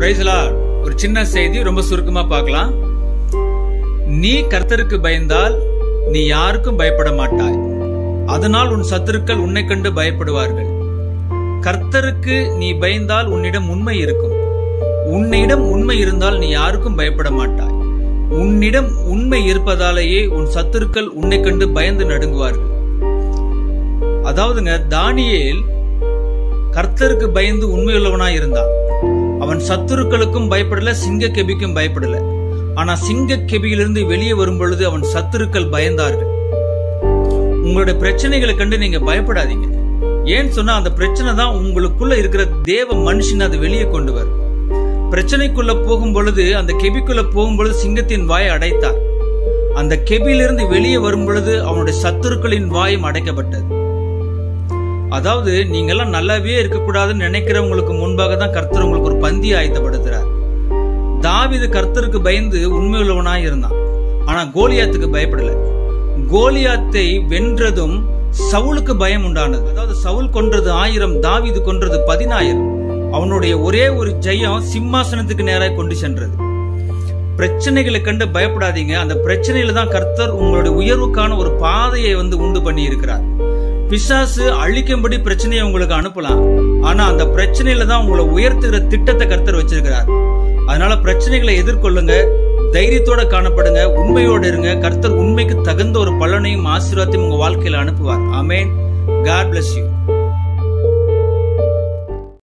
பிரைஸ்லா ஒரு சின்ன செய்தி ரொம்ப சுருக்கமா பார்க்கலாம் நீ கர்த்தருக்கு பயந்தால் நீ யாருக்கும் பயப்பட மாட்டாய் அதனால் உன் சத்துருக்கள் உன்னை கண்டு பயப்படுவார்கள் கர்த்தருக்கு நீ பயந்தால் உன்னிடம் உண்மை இருக்கும் உன்னிடம் உண்மை இருந்தால் நீ யாருக்கும் பயப்பட மாட்டாய் உன்னிடம் உண்மை இருப்பதாலேயே உன் சத்துருக்கள் உன்னை கண்டு பயந்து நடுங்குவார்கள் அதாவதுங்க தானியேல் கர்த்தருக்கு பயந்து உண்மையுள்ளவனா இருந்தான் அவன் சத்துருக்களுக்கும் பயப்படல சிங்க கெபிக்கும் பயப்படல ஆனா சிங்க கெபியிலிருந்து வெளியே வரும் பொழுது அவன் சத்துருக்கள் பயந்தார்கள் உங்களுடைய பிரச்சனைகளை கண்டு நீங்க பயப்படாதீங்க ஏன்னு சொன்னா அந்த பிரச்சனை தான் உங்களுக்குள்ள இருக்கிற தேவ மனுஷன் அதை வெளியே கொண்டு வரும் பிரச்சனைக்குள்ள போகும் பொழுது அந்த கெபிக்குள்ள போகும் பொழுது சிங்கத்தின் வாயை அடைத்தார் அந்த கெபியிலிருந்து வெளியே வரும் பொழுது அவனுடைய சத்துருக்களின் வாயும் அடைக்கப்பட்டது அதாவது நீங்க எல்லாம் நல்லாவே இருக்கக்கூடாதுன்னு நினைக்கிறவங்களுக்கு முன்பாக தான் கர்த்தர் உங்களுக்கு ஒரு பந்தி ஆயத்தப்படுத்துறார் தாவிது கர்த்தருக்கு பயந்து உண்மையுள்ளவனாய் இருந்தான் ஆனா கோலியாத்துக்கு பயப்படல கோலியாத்தை வென்றதும் சவுலுக்கு பயம் உண்டானது அதாவது சவுல் கொன்றது ஆயிரம் தாவிது கொன்றது பதினாயிரம் அவனுடைய ஒரே ஒரு ஜெயம் சிம்மாசனத்துக்கு நேராக கொண்டு சென்றது பிரச்சனைகளை கண்டு பயப்படாதீங்க அந்த பிரச்சனையில தான் கர்த்தர் உங்களுடைய உயர்வுக்கான ஒரு பாதையை வந்து உண்டு பண்ணி இருக்கிறார் பிசாசு அழிக்கும்படி பிரச்சனையை உங்களுக்கு அனுப்பலாம் ஆனா அந்த பிரச்சனையில தான் உங்களை உயர்த்துகிற திட்டத்தை கர்த்தர் வச்சிருக்கிறார் அதனால பிரச்சனைகளை எதிர்கொள்ளுங்க தைரியத்தோட காணப்படுங்க உண்மையோட இருங்க கர்த்தர் உண்மைக்கு தகுந்த ஒரு பலனையும் ஆசீர்வாதத்தையும் உங்க வாழ்க்கையில அனுப்புவார் ஆமேன் காட் பிளஸ் யூ